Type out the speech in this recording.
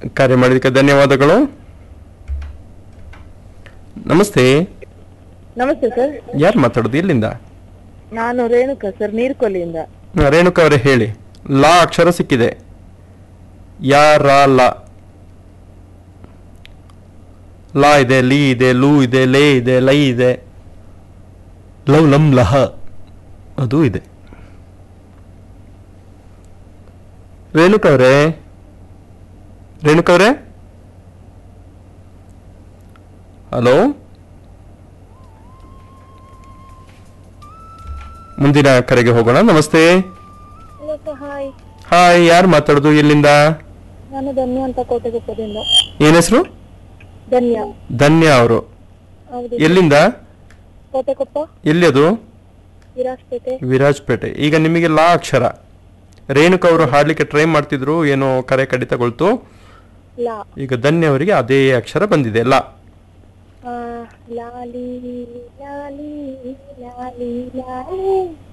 ಕಾರ್ಯ ಮಾಡಿದ್ದಕ್ಕೆ ಧನ್ಯವಾದಗಳು ನಮಸ್ತೆ ನಮಸ್ತೆ ಸರ್ ಯಾರು ಮಾತಾಡೋದು ಎಲ್ಲಿಂದ ನಾನು ರೇಣುಕಾ ಸರ್ ನೀರ್ಕೊಲ್ಲಿಯಿಂದ ಹಾ, ರೇಣುಕಾ ಅವರೇ ಹೇಳಿ ಲಾ ಅಕ್ಷರ ಸಿಕ್ಕಿದೆ ಯಾ ರಾ ಲಾ ಲಾ ಇದೆ ಲೀ ಇದೆ ಲೂ ಇದೆ ಲೇ ಇದೆ ಲೈ ಇದೆ ಲವ್ ಲಂ ಲಹ ಅದು ಇದೆ ರೇಣುಕಾ ಅವರೇ ರೇಣುಕಾ ಅವರೇ ಹಲೋ ಮುಂದಿನ ಕರೆಗೆ ಹೋಗೋಣ ನಮಸ್ತೆ ಹಲೋ ಸರ್ ಹಾಯ್ ಹಾಯ್ ಯಾರು ಮಾತಾಡೋದು ಎಲ್ಲಿಂದ ನಾನು ಧನ್ಯ ಅಂತ ಕೋಟೆಗುಪ್ಪದಿಂದ ಏನ್ ಹೆಸರು ಧನ್ಯ ಧನ್ಯ ಅವರು ಹೌದು ಎಲ್ಲಿಂದ ಕೋಟೆಕೊಪ್ಪ ಎಲ್ಲಿ ಅದು ವಿರಾಜ್ಪೇಟೆ ವಿರಾಜ್ಪೇಟೆ ಈಗ ನಿಮಗೆ ಲಾ ಅಕ್ಷರ ರೇಣುಕಾ ಅವರು ಹಾಡ್ಲಿಕ್ಕೆ ಟ್ರೈ ಮಾಡ್ತಿದ್ರು ಏನೋ ಕರೆ ಕಡಿತಗೊಳ್ತು ಲಾ ಈಗ ಧನ್ಯ ಅವರಿಗೆ ಅದೇ ಅಕ್ಷರ ಬಂದಿದೆ ಲಾ ಆ, ಲಾಲಿ ಲಾಲಿ ಲಾಲಿ ಲಾಲಿ